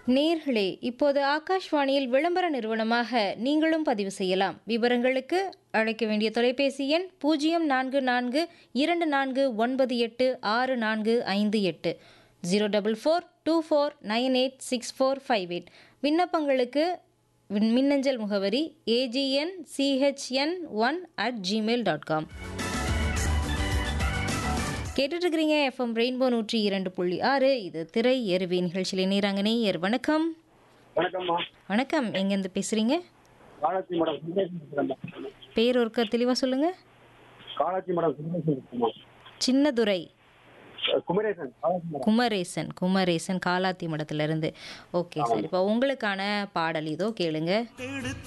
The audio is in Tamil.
நேர்களே இப்போது ஆகாஷ்வாணியில் விளம்பர நிறுவனமாக நீங்களும் பதிவு செய்யலாம் விவரங்களுக்கு அழைக்க வேண்டிய தொலைபேசி எண் பூஜ்ஜியம் நான்கு நான்கு இரண்டு நான்கு ஒன்பது எட்டு ஆறு நான்கு ஐந்து எட்டு zero double four two four nine eight six four five eight விண்ணப்பங்களுக்கு விண்- மின்னஞ்சல் முகவரி AGN CHN one at Gmail dot com கேட்டுட்ருக்கிறீங்க எஃப்எம் ரெயின்போ நூற்றி இரண்டு புள்ளி ஆறு இது திரை எருவி நிகழ்ச்சியில் நேராங்க நேயர் வணக்கம் வணக்கம்மா வணக்கம் எங்கேருந்து பேசுகிறீங்க காலாட்சி மடம் சுந்தரேசன் பேசுறேம்மா. பேர் ஒருக்க தெளிவாக சொல்லுங்கள் காலாட்சி மடம் சுந்தரேசன் இருக்குமா சின்னதுரை குமரேசன் காலாட்சி மடம் குமரேசன் குமரேசன் காலாத்தி மடத்துலேருந்து ஓகே சார் இப்போ உங்களுக்கான பாடல் இதோ கேளுங்க எடுத்து